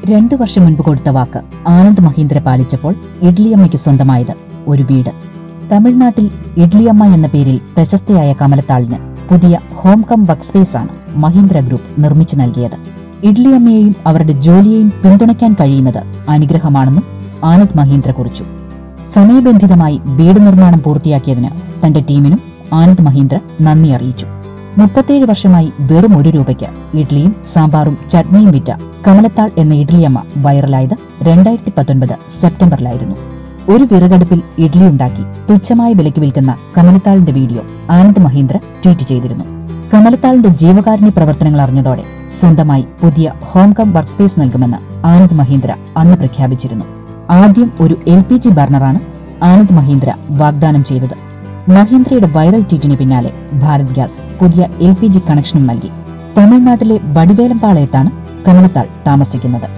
രണ്ടു വർഷം മുൻപ് കൊടുത്ത വാക്ക് ആനന്ദ് മഹീന്ദ്ര പാലിച്ചപ്പോൾ ഇഡ്ലിയമ്മയ്ക്ക് സ്വന്തമായത് ഒരു വീട് തമിഴ്നാട്ടിൽ ഇഡ്ലിയമ്മ എന്ന പേരിൽ പ്രശസ്തയായ കമലത്താളിന് പുതിയ ഹോം കം വർക്ക് സ്പേസ് ആണ് മഹീന്ദ്ര ഗ്രൂപ്പ് നിർമ്മിച്ചു നൽകിയത് ഇഡ്ലിയമ്മയെയും അവരുടെ ജോലിയെയും പിന്തുണയ്ക്കാൻ കഴിയുന്നത് അനുഗ്രഹമാണെന്നും ആനന്ദ് മഹീന്ദ്ര കുറിച്ചു സമയബന്ധിതമായി വീട് നിർമ്മാണം പൂർത്തിയാക്കിയതിന് തന്റെ ടീമിനും ആനന്ദ് മഹീന്ദ്ര നന്ദി അറിയിച്ചു മുപ്പത്തേഴ് വർഷമായി വെറും ഒരു രൂപയ്ക്ക് ഇഡ്ലിയും സാമ്പാറും ചട്നിയും വിറ്റ കമലത്താൾ എന്ന ഇഡ്ലിയമ്മ വൈറലായത് രണ്ടായിരത്തി പത്തൊൻപത് സെപ്റ്റംബറിലായിരുന്നു ഒരു വിറകടുപ്പിൽ ഇഡ്ലി ഉണ്ടാക്കി തുച്ഛമായ വിലയ്ക്ക് വിൽക്കുന്ന കമലത്താളിന്റെ വീഡിയോ ആനന്ദ് മഹീന്ദ്ര ട്വീറ്റ് ചെയ്തിരുന്നു കമലത്താളിന്റെ ജീവകാരുണ്യ പ്രവർത്തനങ്ങൾ അറിഞ്ഞതോടെ സ്വന്തമായി പുതിയ ഹോം കം വർക്ക് സ്പേസ് നൽകുമെന്ന് ആനന്ദ് മഹീന്ദ്ര അന്ന് പ്രഖ്യാപിച്ചിരുന്നു ആദ്യം ഒരു എൽ പി ജി ബർണറാണ് ആനന്ദ് മഹീന്ദ്ര വാഗ്ദാനം ചെയ്തത് മഹീന്ദ്രയുടെ വൈറൽ ട്വീറ്റിന് പിന്നാലെ ഭാരത് ഗ്യാസ് പുതിയ എൽ പി ജി കണക്ഷനും നൽകി തമിഴ്നാട്ടിലെ വടിവേലംപാളയത്താണ് കമലത്താൾ താമസിക്കുന്നത്